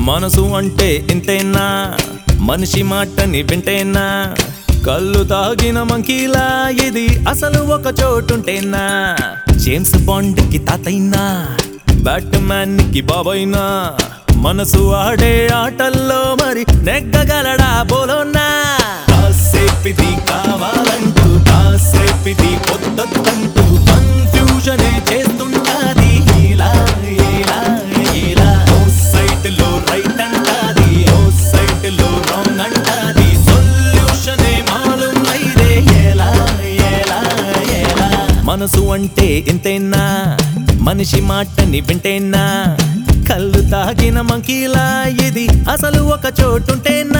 మనసు అంటే ఇంతేనా మనిషి మాటని వింటేనా కళ్ళు తాగిన మంకీలా ఇది అసలు ఒక చోటుంటేనా జేమ్స్ బాండ్ కి తాతైనా బ్యాట్ మ్యాన్ కి బాబైనా మనసు ఆడే ఆటల్లో మరి నెగ్గగలడా బోలోనా కాసేపిది కావాలంటూ కాసేపిది పొద్దంటూ కన్ఫ్యూజనే చేస్తుంటాది ఇలా ఇలా ఇలా ఓ సైట్ లో రైట్ అంటాది ఓ సైట్ లో రాంగ్ అంటాది సొల్యూషనే మాలూం అయిదే ఎలా ఎలా ఎలా మనసు అంటే ఇంతేనా మనిషి మాటని వింటేనా కళ్ళు తాగిన మంకీలా ఇది అసలు ఒక చోటుంటేనా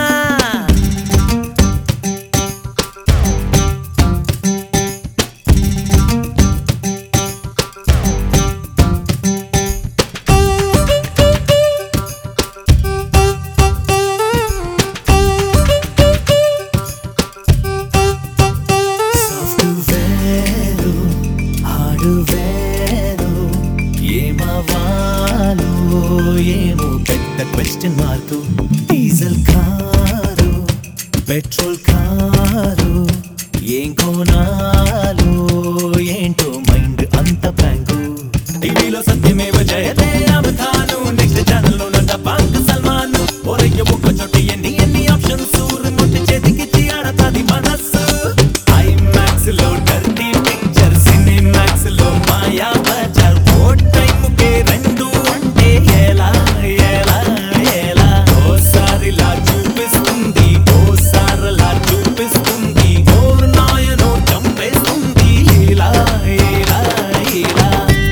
సాఫ్ట్వేరు హార్డ్వేరు ఏమవ్వాలో ఏమో పెద్ద question mark diesel car petrol car ఏం కొనాలో ఏంటో మైండ్ అంత బ్యాంకు టీవీలో సత్యమేవ జయతే అవధాను నెక్స్ట్ ఛానల్లో నంద పాంక్ సల్మాన్ ఒరయ్య ఒక్క చోట ఎన్ని ఎన్ని ఆప్షన్స్ రిమోట్ చేతికి ఆడతాది మనస్సు ఐమాక్స్ లో డర్టీ పిక్చర్ సినిమాక్స్ లో మాయా బజార్ ఓ టైం కే రెండు అంటే ఎలా ఎలా ఎలా ఓసారిలా చూపిస్తుంది ఓసారిలా చూపిస్తుంది ఓర్ నాయనో చంపేస్తుంది ఇలా ఇలా ఇలా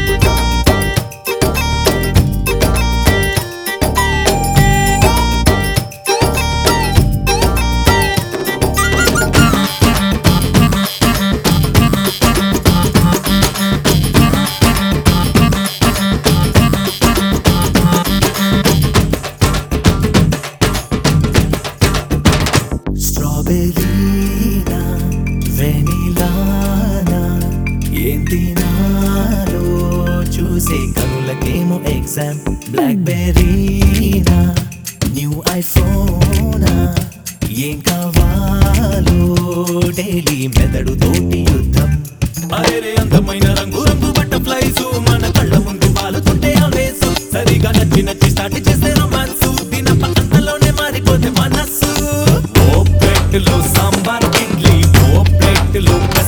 స్ట్రాబెరీనా వెనిలానా ఏం తినాలో చూసే కనులకేమో ఎగ్జామ్ బ్లాక్ బెర్రీనా న్యూ ఐఫోనా ఏం కావాలో డైలీ మెదడు తోటి యుద్ధం అరే అందమైన రంగు రంగు బటర్ఫ్లైస్ మన కళ్ళ ముందు పాలుతుంటే ఆవేశం సరిగా నచ్చి నచ్చి స్టార్ట్ చేస్తే రొమాన్స్ తిన పక్కలోనే మారిపోతే మనస్సు ఓ ప్లేట్లో సాంబార్ ఇడ్లీ ఓ ప్లేట్లో